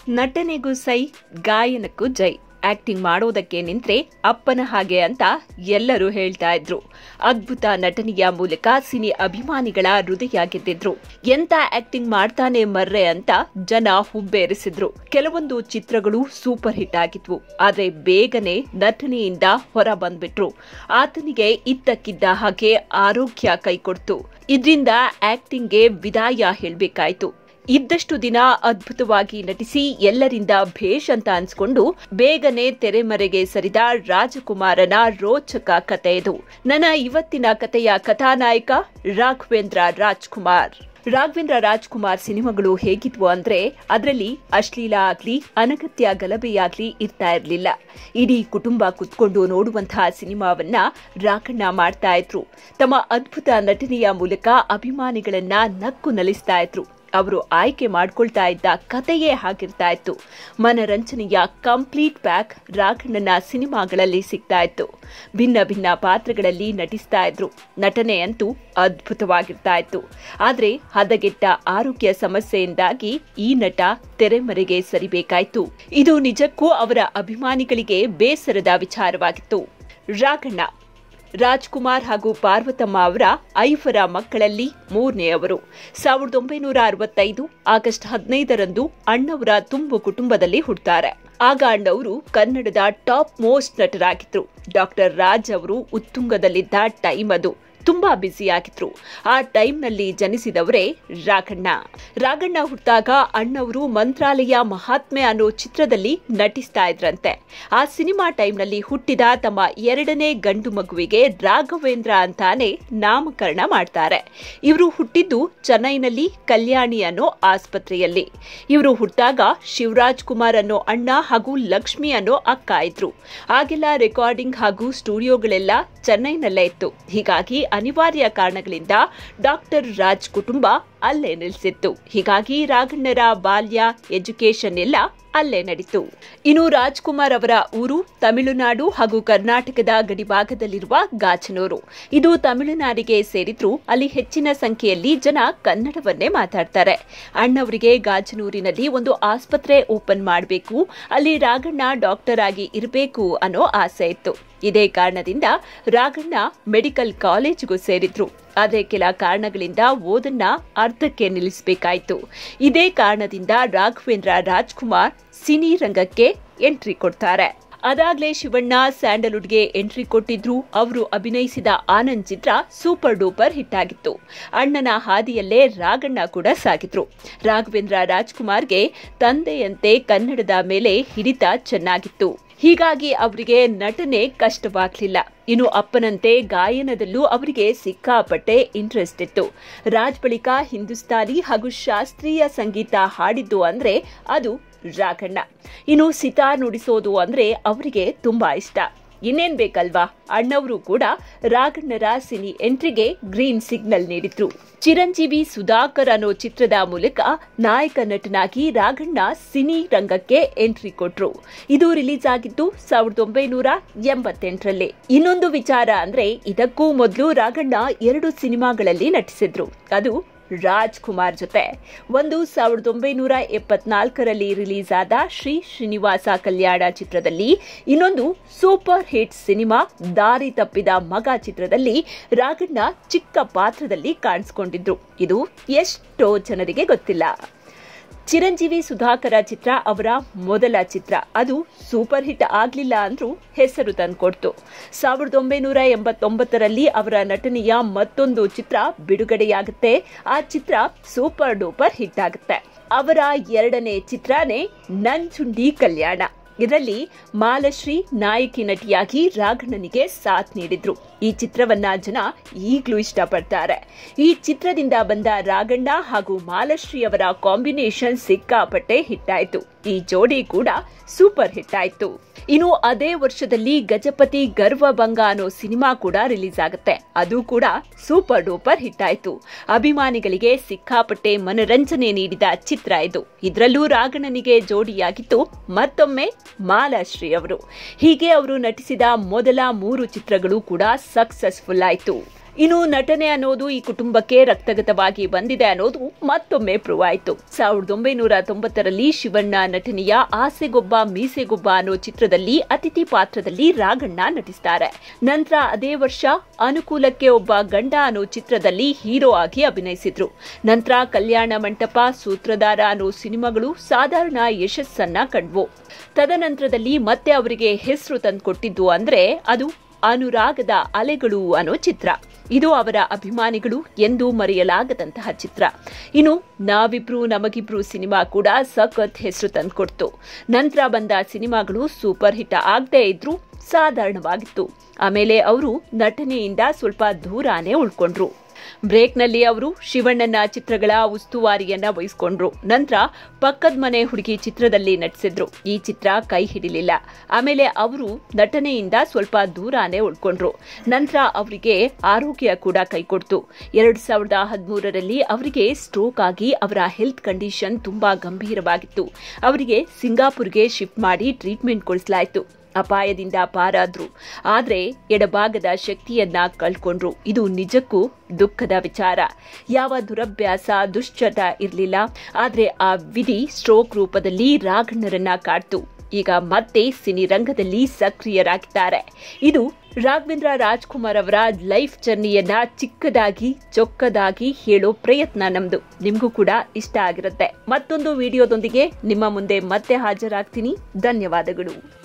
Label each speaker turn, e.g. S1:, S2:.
S1: ನಟನೆಗೂ ಸೈ ಗಾಯನಕ್ಕೂ ಜೈ ಆಕ್ಟಿಂಗ್ ಮಾಡೋದಕ್ಕೆ ನಿಂತ್ರೆ ಅಪ್ಪನ ಹಾಗೆ ಅಂತ ಎಲ್ಲರೂ ಹೇಳ್ತಾ ಇದ್ರು ಅದ್ಭುತ ನಟನೆಯ ಮೂಲಕ ಸಿನಿ ಅಭಿಮಾನಿಗಳ ಹೃದಯ ಗೆದ್ದಿದ್ರು ಎಂತ ಆಕ್ಟಿಂಗ್ ಮಾಡ್ತಾನೆ ಮರ್ರೆ ಅಂತ ಜನ ಹುಬ್ಬೇರಿಸಿದ್ರು ಕೆಲವೊಂದು ಚಿತ್ರಗಳು ಸೂಪರ್ ಹಿಟ್ ಆಗಿದ್ವು ಆದ್ರೆ ಬೇಗನೆ ನಟನೆಯಿಂದ ಹೊರ ಬಂದ್ಬಿಟ್ರು ಆತನಿಗೆ ಇದ್ದಕ್ಕಿದ್ದ ಹಾಗೆ ಆರೋಗ್ಯ ಕೈಕೊಡ್ತು ಇದರಿಂದ ಆಕ್ಟಿಂಗ್ಗೆ ವಿದಾಯ ಹೇಳ್ಬೇಕಾಯ್ತು ಇದ್ದಷ್ಟು ದಿನ ಅದ್ಭುತವಾಗಿ ನಟಿಸಿ ಎಲ್ಲರಿಂದ ಭೇಷ್ ಅಂತ ಅನ್ಸ್ಕೊಂಡು ಬೇಗನೆ ತೆರೆಮರೆಗೆ ಸರಿದ ರಾಜಕುಮಾರನ ರೋಚಕ ಕತೆ ಇದು ನನ್ನ ಇವತ್ತಿನ ಕಥೆಯ ಕಥಾನಾಯಕ ರಾಘವೇಂದ್ರ ರಾಜ್ಕುಮಾರ್ ರಾಘವೇಂದ್ರ ರಾಜ್ಕುಮಾರ್ ಸಿನಿಮಾಗಳು ಹೇಗಿದ್ವು ಅಂದ್ರೆ ಅದರಲ್ಲಿ ಅಶ್ಲೀಲ ಆಗ್ಲಿ ಅನಗತ್ಯ ಗಲಭೆಯಾಗ್ಲಿ ಇರ್ತಾ ಇರಲಿಲ್ಲ ಇಡೀ ಕುಟುಂಬ ಕುತ್ಕೊಂಡು ನೋಡುವಂತಹ ಸಿನಿಮಾವನ್ನ ರಾಕಣ್ಣ ಮಾಡ್ತಾ ಇದ್ರು ತಮ್ಮ ಅದ್ಭುತ ನಟನೆಯ ಮೂಲಕ ಅಭಿಮಾನಿಗಳನ್ನ ನಕ್ಕು ನಲಿಸ್ತಾ ಇದ್ರು ಅವರು ಆಯ್ಕೆ ಮಾಡ್ಕೊಳ್ತಾ ಇದ್ದ ಕಥೆಯೇ ಹಾಗಿರ್ತಾ ಇತ್ತು ಮನರಂಜನೆಯ ಕಂಪ್ಲೀಟ್ ಪ್ಯಾಕ್ ರಾಘಣ್ಣನ ಸಿನಿಮಾಗಳಲ್ಲಿ ಸಿಗ್ತಾ ಇತ್ತು ಭಿನ್ನ ಭಿನ್ನ ಪಾತ್ರಗಳಲ್ಲಿ ನಟಿಸ್ತಾ ಇದ್ರು ನಟನೆ ಅಂತೂ ಅದ್ಭುತವಾಗಿರ್ತಾ ಇತ್ತು ಆದ್ರೆ ಹದಗೆಟ್ಟ ಆರೋಗ್ಯ ಸಮಸ್ಯೆಯಿಂದಾಗಿ ಈ ನಟ ತೆರೆಮರೆಗೆ ಸರಿಬೇಕಾಯ್ತು ಇದು ನಿಜಕ್ಕೂ ಅವರ ಅಭಿಮಾನಿಗಳಿಗೆ ಬೇಸರದ ವಿಚಾರವಾಗಿತ್ತು ರಾಘಣ್ಣ ರಾಜ್ಕುಮಾರ್ ಹಾಗೂ ಪಾರ್ವತಮ್ಮ ಅವರ ಐವರ ಮಕ್ಕಳಲ್ಲಿ ಮೂರನೆಯವರು ಸಾವಿರದ ಒಂಬೈನೂರ ಅರವತ್ತೈದು ಆಗಸ್ಟ್ ಹದಿನೈದರಂದು ಅಣ್ಣವರ ತುಂಬು ಕುಟುಂಬದಲ್ಲಿ ಹುಟ್ಟುತ್ತಾರೆ ಆಗ ಅಣ್ಣವರು ಕನ್ನಡದ ಟಾಪ್ ಮೋಸ್ಟ್ ನಟರಾಗಿದ್ರು ಡಾಕ್ಟರ್ ರಾಜ್ ಅವರು ಉತ್ತುಂಗದಲ್ಲಿದ್ದ ಟೈಮ್ ಅದು ತುಂಬಾ ಬ್ಯುಸಿಯಾಗಿದ್ರು ಆ ಟೈಮ್ನಲ್ಲಿ ಜನಿಸಿದವರೇ ರಾಘಣ್ಣ ರಾಘಣ್ಣ ಹುಟ್ಟಾಗ ಅಣ್ಣವರು ಮಂತ್ರಾಲಯ ಮಹಾತ್ಮೆ ಅನ್ನೋ ಚಿತ್ರದಲ್ಲಿ ನಟಿಸ್ತಾ ಇದ್ರಂತೆ ಆ ಸಿನಿಮಾ ಟೈಮ್ನಲ್ಲಿ ಹುಟ್ಟಿದ ತಮ್ಮ ಎರಡನೇ ಗಂಡು ಮಗುವಿಗೆ ರಾಘವೇಂದ್ರ ಅಂತಾನೆ ನಾಮಕರಣ ಮಾಡ್ತಾರೆ ಇವರು ಹುಟ್ಟಿದ್ದು ಚೆನ್ನೈನಲ್ಲಿ ಕಲ್ಯಾಣಿ ಅನ್ನೋ ಆಸ್ಪತ್ರೆಯಲ್ಲಿ ಇವರು ಹುಟ್ಟಾಗ ಶಿವರಾಜ್ ಕುಮಾರ್ ಅನ್ನೋ ಅಣ್ಣ ಹಾಗೂ ಲಕ್ಷ್ಮಿ ಅನ್ನೋ ಅಕ್ಕ ಇದ್ರು ಆಗೆಲ್ಲ ರೆಕಾರ್ಡಿಂಗ್ ಹಾಗೂ ಸ್ಟುಡಿಯೋಗಳೆಲ್ಲ ಚೆನ್ನೈನಲ್ಲೇ ಇತ್ತು ಹೀಗಾಗಿ ಅನಿವಾರ್ಯ ಕಾರಣಗಳಿಂದ ಡಾಕ್ಟರ್ ರಾಜ್ ಕುಟುಂಬ ಅಲ್ಲೇ ನಿಲ್ಲಿಸಿತ್ತು ಹೀಗಾಗಿ ರಾಘಣ್ಣರ ಬಾಲ್ಯ ಎಜುಕೇಶನ್ ಎಲ್ಲ ಅಲ್ಲೇ ನಡೀತು ಇನ್ನು ರಾಜ್ಕುಮಾರ್ ಅವರ ಊರು ತಮಿಳುನಾಡು ಹಾಗೂ ಕರ್ನಾಟಕದ ಗಡಿಭಾಗದಲ್ಲಿರುವ ಗಾಜನೂರು ಇದು ತಮಿಳುನಾಡಿಗೆ ಸೇರಿದ್ರು ಅಲ್ಲಿ ಹೆಚ್ಚಿನ ಸಂಖ್ಯೆಯಲ್ಲಿ ಜನ ಕನ್ನಡವನ್ನೇ ಮಾತಾಡ್ತಾರೆ ಅಣ್ಣವರಿಗೆ ಗಾಜನೂರಿನಲ್ಲಿ ಒಂದು ಆಸ್ಪತ್ರೆ ಓಪನ್ ಮಾಡಬೇಕು ಅಲ್ಲಿ ರಾಘಣ್ಣ ಡಾಕ್ಟರ್ ಆಗಿ ಇರಬೇಕು ಅನ್ನೋ ಆಸೆ ಇತ್ತು ಇದೇ ಕಾರಣದಿಂದ ರಾಘಣ್ಣ ಮೆಡಿಕಲ್ ಕಾಲೇಜ್ಗೂ ಸೇರಿದ್ರು ಆದರೆ ಕೆಲ ಕಾರಣಗಳಿಂದ ಓದನ್ನ ಅರ್ಧಕ್ಕೆ ನಿಲ್ಲಿಸಬೇಕಾಯಿತು ಇದೇ ಕಾರಣದಿಂದ ರಾಘವೇಂದ್ರ ರಾಜ್ಕುಮಾರ್ ಸಿನಿ ರಂಗಕ್ಕೆ ಎಂಟ್ರಿ ಕೊಡ್ತಾರೆ ಅದಾಗ್ಲೇ ಶಿವಣ್ಣ ಸ್ಯಾಂಡಲ್ವುಡ್ಗೆ ಎಂಟ್ರಿ ಕೊಟ್ಟಿದ್ರು ಅವರು ಅಭಿನಯಿಸಿದ ಆನಂದ್ ಚಿತ್ರ ಸೂಪರ್ ಡೂಪರ್ ಹಿಟ್ ಆಗಿತ್ತು ಅಣ್ಣನ ಹಾದಿಯಲ್ಲೇ ರಾಘಣ್ಣ ಕೂಡ ಸಾಗಿದ್ರು ರಾಘವೇಂದ್ರ ರಾಜ್ಕುಮಾರ್ಗೆ ತಂದೆಯಂತೆ ಕನ್ನಡದ ಮೇಲೆ ಹಿಡಿತ ಚೆನ್ನಾಗಿತ್ತು ಹೀಗಾಗಿ ಅವರಿಗೆ ನಟನೆ ಕಷ್ಟವಾಗ್ಲಿಲ್ಲ ಇನ್ನು ಅಪ್ಪನಂತೆ ಗಾಯನದಲ್ಲೂ ಅವರಿಗೆ ಸಿಕ್ಕಾಪಟ್ಟೆ ಇಂಟ್ರೆಸ್ಟ್ ಇತ್ತು ರಾಜ್ ಬಳಿಕ ಹಿಂದೂಸ್ತಾನಿ ಹಾಗೂ ಶಾಸ್ತ್ರೀಯ ಸಂಗೀತ ಹಾಡಿದ್ದು ಅಂದ್ರೆ ಅದು ರಾಘಣ್ಣ ಇನ್ನು ಸಿತಾರ್ ನುಡಿಸೋದು ಅಂದ್ರೆ ಅವರಿಗೆ ತುಂಬಾ ಇಷ್ಟ ಇನ್ನೇನ್ ಬೇಕಲ್ವಾ ಅಣ್ಣವರು ಕೂಡ ರಾಘಣ್ಣರ ಸಿನಿ ಎಂಟ್ರಿಗೆ ಗ್ರೀನ್ ಸಿಗ್ನಲ್ ನೀಡಿದ್ರು ಚಿರಂಜೀವಿ ಸುಧಾಕರ್ ಅನ್ನೋ ಚಿತ್ರದ ಮೂಲಕ ನಾಯಕ ನಟನಾಗಿ ರಾಘಣ್ಣ ಸಿನಿ ರಂಗಕ್ಕೆ ಎಂಟ್ರಿ ಕೊಟ್ರು ಇದು ರಿಲೀಸ್ ಆಗಿದ್ದು ಸಾವಿರದ ಒಂಬೈನೂರ ಎಂಬತ್ತೆಂಟರಲ್ಲಿ ಇನ್ನೊಂದು ವಿಚಾರ ಅಂದ್ರೆ ಇದಕ್ಕೂ ಮೊದಲು ರಾಘಣ್ಣ ಎರಡು ಸಿನಿಮಾಗಳಲ್ಲಿ ನಟಿಸಿದ್ರು ಅದು ರಾಜ್ಕುಮಾರ್ ಜೊತೆ ಒಂದು ಸಾವಿರದ ಒಂಬೈನೂರ ಎಪ್ಪತ್ನಾಲ್ಕರಲ್ಲಿ ರಿಲೀಸ್ ಆದ ಶ್ರೀ ಶ್ರೀನಿವಾಸ ಕಲ್ಯಾಣ ಚಿತ್ರದಲ್ಲಿ ಇನ್ನೊಂದು ಸೂಪರ್ ಹಿಟ್ ಸಿನಿಮಾ ದಾರಿ ತಪ್ಪಿದ ಮಗ ಚಿತ್ರದಲ್ಲಿ ರಾಘಣ್ಣ ಚಿಕ್ಕ ಪಾತ್ರದಲ್ಲಿ ಕಾಣಿಸಿಕೊಂಡಿದ್ರು ಇದು ಎಷ್ಟೋ ಜನರಿಗೆ ಗೊತ್ತಿಲ್ಲ ಚಿರಂಜೀವಿ ಸುಧಾಕರ ಚಿತ್ರ ಅವರ ಮೊದಲ ಚಿತ್ರ ಅದು ಸೂಪರ್ ಹಿಟ್ ಆಗಲಿಲ್ಲ ಅಂದ್ರೂ ಹೆಸರು ತಂದ್ಕೊಡ್ತು ಸಾವಿರದ ಒಂಬೈನೂರ ಎಂಬತ್ತೊಂಬತ್ತರಲ್ಲಿ ಅವರ ನಟನೆಯ ಮತ್ತೊಂದು ಚಿತ್ರ ಬಿಡುಗಡೆಯಾಗುತ್ತೆ ಆ ಚಿತ್ರ ಸೂಪರ್ ಡೂಪರ್ ಹಿಟ್ ಆಗುತ್ತೆ ಅವರ ಎರಡನೇ ಚಿತ್ರನೇ ನಂಜುಂಡಿ ಕಲ್ಯಾಣ ಇದರಲ್ಲಿ ಮಾಲಶ್ರೀ ನಾಯಕಿ ನಟಿಯಾಗಿ ರಾಘಣ್ಣನಿಗೆ ಸಾಥ್ ನೀಡಿದ್ರು ಈ ಚಿತ್ರವನ್ನ ಜನ ಈಗಲೂ ಇಷ್ಟಪಡ್ತಾರೆ ಈ ಚಿತ್ರದಿಂದ ಬಂದ ರಾಘಣ್ಣ ಹಾಗೂ ಮಾಲಶ್ರೀ ಅವರ ಕಾಂಬಿನೇಷನ್ ಸಿಕ್ಕಾಪಟ್ಟೆ ಹಿಟ್ ಆಯ್ತು ಈ ಜೋಡಿ ಕೂಡ ಸೂಪರ್ ಹಿಟ್ ಆಯ್ತು ಇನ್ನು ಅದೇ ವರ್ಷದಲ್ಲಿ ಗಜಪತಿ ಗರ್ವಭಂಗ ಅನ್ನೋ ಸಿನಿಮಾ ಕೂಡ ರಿಲೀಸ್ ಆಗುತ್ತೆ ಅದು ಕೂಡ ಸೂಪರ್ ಡೂಪರ್ ಹಿಟ್ ಆಯ್ತು ಅಭಿಮಾನಿಗಳಿಗೆ ಸಿಕ್ಕಾಪಟ್ಟೆ ಮನರಂಜನೆ ನೀಡಿದ ಚಿತ್ರ ಇದು ಇದರಲ್ಲೂ ರಾಘಣ್ಣನಿಗೆ ಜೋಡಿಯಾಗಿತ್ತು ಮತ್ತೊಮ್ಮೆ ಮಾಲಾಶ್ರೀ ಅವರು ಹೀಗೆ ಅವರು ನಟಿಸಿದ ಮೊದಲ ಮೂರು ಚಿತ್ರಗಳು ಕೂಡ ಸಕ್ಸಸ್ಫುಲ್ ಆಯಿತು ಇನ್ನು ನಟನೆ ಅನ್ನೋದು ಈ ಕುಟುಂಬಕ್ಕೆ ರಕ್ತಗತವಾಗಿ ಬಂದಿದೆ ಅನ್ನೋದು ಮತ್ತೊಮ್ಮೆ ಪ್ರೂವ್ ಆಯಿತು ಸಾವಿರದ ಒಂಬೈನೂರ ತೊಂಬತ್ತರಲ್ಲಿ ಶಿವಣ್ಣ ನಟನೆಯ ಆಸೆಗೊಬ್ಬ ಮೀಸೆಗೊಬ್ಬ ಅನ್ನೋ ಚಿತ್ರದಲ್ಲಿ ಅತಿಥಿ ಪಾತ್ರದಲ್ಲಿ ರಾಘಣ್ಣ ನಟಿಸ್ತಾರೆ ನಂತರ ಅದೇ ವರ್ಷ ಅನುಕೂಲಕ್ಕೆ ಒಬ್ಬ ಗಂಡ ಅನ್ನೋ ಚಿತ್ರದಲ್ಲಿ ಹೀರೋ ಆಗಿ ಅಭಿನಯಿಸಿದ್ರು ನಂತರ ಕಲ್ಯಾಣ ಮಂಟಪ ಸೂತ್ರಧಾರ ಅನ್ನೋ ಸಿನಿಮಾಗಳು ಸಾಧಾರಣ ಯಶಸ್ಸನ್ನ ಕಂಡ್ವು ತದನಂತರದಲ್ಲಿ ಮತ್ತೆ ಅವರಿಗೆ ಹೆಸರು ತಂದುಕೊಟ್ಟಿದ್ದು ಅಂದ್ರೆ ಅದು ಅನುರಾಗದ ಅಲೆಗಳು ಅನ್ನೋ ಚಿತ್ರ ಇದು ಅವರ ಅಭಿಮಾನಿಗಳು ಎಂದೂ ಮರೆಯಲಾಗದಂತಹ ಚಿತ್ರ ಇನ್ನು ನಾವಿಬ್ರು ನಮಗಿಬ್ರು ಸಿನಿಮಾ ಕೂಡ ಸಖತ್ ಹೆಸರು ತಂದ್ಕೊಡ್ತು ನಂತರ ಬಂದ ಸಿನಿಮಾಗಳು ಸೂಪರ್ ಹಿಟ್ ಆಗದೇ ಇದ್ರು ಸಾಧಾರಣವಾಗಿತ್ತು ಆಮೇಲೆ ಅವರು ನಟನೆಯಿಂದ ಸ್ವಲ್ಪ ದೂರಾನೇ ಉಳ್ಕೊಂಡ್ರು ಬ್ರೇಕ್ನಲ್ಲಿ ಅವರು ಶಿವಣ್ಣನ ಚಿತ್ರಗಳ ಉಸ್ತುವಾರಿಯನ್ನ ವಹಿಸಿಕೊಂಡ್ರು ನಂತರ ಪಕ್ಕದ ಮನೆ ಹುಡುಗಿ ಚಿತ್ರದಲ್ಲಿ ನಟಿಸಿದ್ರು ಈ ಚಿತ್ರ ಕೈ ಹಿಡಿಲಿಲ್ಲ ಆಮೇಲೆ ಅವರು ನಟನೆಯಿಂದ ಸ್ವಲ್ಪ ದೂರಾನೇ ಉಳ್ಕೊಂಡ್ರು ನಂತರ ಅವರಿಗೆ ಆರೋಗ್ಯ ಕೂಡ ಕೈಕೊಡ್ತು ಎರಡ್ ಸಾವಿರದ ಹದಿಮೂರರಲ್ಲಿ ಅವರಿಗೆ ಸ್ಟ್ರೋಕ್ ಆಗಿ ಅವರ ಹೆಲ್ತ್ ಕಂಡೀಷನ್ ತುಂಬಾ ಗಂಭೀರವಾಗಿತ್ತು ಅವರಿಗೆ ಸಿಂಗಾಪುರ್ಗೆ ಶಿಫ್ಟ್ ಮಾಡಿ ಟ್ರೀಟ್ಮೆಂಟ್ ಕೊಡಿಸಲಾಯಿತು ಅಪಾಯದಿಂದ ಪಾರಾದ್ರು ಆದ್ರೆ ಎಡಭಾಗದ ಶಕ್ತಿಯನ್ನ ಕಳ್ಕೊಂಡ್ರು ಇದು ನಿಜಕ್ಕೂ ದುಃಖದ ವಿಚಾರ ಯಾವ ದುರಭ್ಯಾಸ ದುಶ್ಚಟ ಇರಲಿಲ್ಲ ಆದ್ರೆ ಆ ವಿಧಿ ಸ್ಟ್ರೋಕ್ ರೂಪದಲ್ಲಿ ರಾಘಣ್ಣರನ್ನ ಕಾಡ್ತು ಈಗ ಮತ್ತೆ ಸಿನಿರಂಗದಲ್ಲಿ ಸಕ್ರಿಯರಾಗಿದ್ದಾರೆ ಇದು ರಾಘವೇಂದ್ರ ರಾಜ್ಕುಮಾರ್ ಅವರ ಲೈಫ್ ಜರ್ನಿಯನ್ನ ಚಿಕ್ಕದಾಗಿ ಚೊಕ್ಕದಾಗಿ ಹೇಳೋ ಪ್ರಯತ್ನ ನಮ್ದು ನಿಮಗೂ ಕೂಡ ಇಷ್ಟ ಆಗಿರುತ್ತೆ ಮತ್ತೊಂದು ವಿಡಿಯೋದೊಂದಿಗೆ ನಿಮ್ಮ ಮುಂದೆ ಮತ್ತೆ ಹಾಜರಾಗ್ತೀನಿ ಧನ್ಯವಾದಗಳು